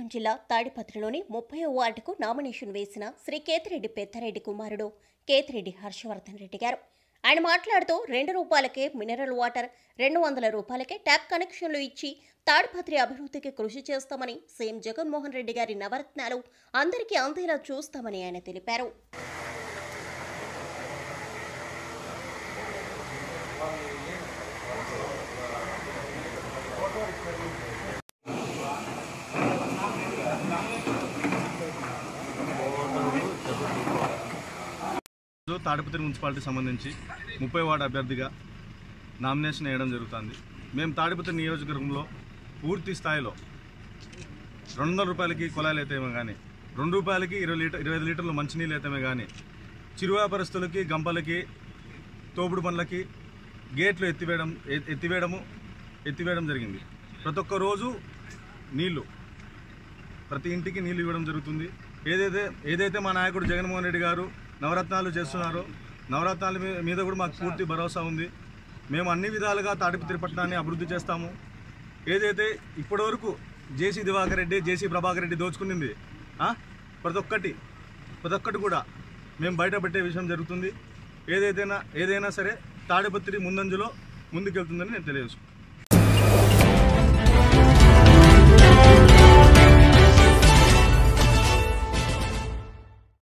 అనంతపురం జిల్లా తాడిపత్రిలోని ముప్పై వార్డుకు నామినేషన్ వేసిన శ్రీ కేతిరెడ్డి పెద్దారెడ్డి కుమారుడు కేతిరెడ్డి హర్షవర్ధన్ రెడ్డి గారు ఆయన మాట్లాడుతూ రెండు రూపాయలకే మినరల్ వాటర్ రెండు వందల రూపాయలకే ట్యాప్ కనెక్షన్లు ఇచ్చి తాడిపత్రి అభివృద్ధికి కృషి చేస్తామని సీఎం జగన్మోహన్ రెడ్డి గారి నవరత్నాలు అందరికీ అందేలా చూస్తామని ఆయన తెలిపారు ఈరోజు తాడిపత్రి మున్సిపాలిటీ సంబంధించి ముప్పై వార్డు అభ్యర్థిగా నామినేషన్ వేయడం జరుగుతుంది మేము తాడిపత్రి నియోజకవర్గంలో పూర్తి స్థాయిలో రెండు వందల రూపాయలకి కుళాయిలు అయితేమే కానీ రెండు రూపాయలకి ఇరవై లీటర్ ఇరవై ఐదు లీటర్లు మంచినీళ్ళు అయితేమే కానీ చిరు వ్యాపారస్తులకి గంపలకి తోపుడు పనులకి గేట్లు ఎత్తివేయడం ఎ- ఎత్తివేయడము ఎత్తివేయడం జరిగింది ప్రతి ఒక్క రోజు నీళ్లు ప్రతి ఇంటికి నీళ్ళు ఇవ్వడం జరుగుతుంది ఏదైతే ఏదైతే మా నాయకుడు జగన్మోహన్ రెడ్డి గారు నవరత్నాలు చేస్తున్నారో నవరత్నాల మీ- మీద కూడా మాకు పూర్తి భరోసా ఉంది మేము అన్ని విధాలుగా తాడిపత్రి పట్టణాన్ని అభివృద్ధి చేస్తాము ఏదైతే ఇప్పటివరకు జేసీ దివాకర్ రెడ్డి జేసీ ప్రభాకర్ రెడ్డి దోచుకునింది ఆ? ప్రతి ఒక్కటి ప్రతి ఒక్కటి కూడా మేము బయట పెట్టే విషయం జరుగుతుంది ఏదైతేనా ఏదైనా సరే తాడిపత్రి ముందంజలో ముందుకెళ్తుందని నేను తెలియజేసుకుంటాను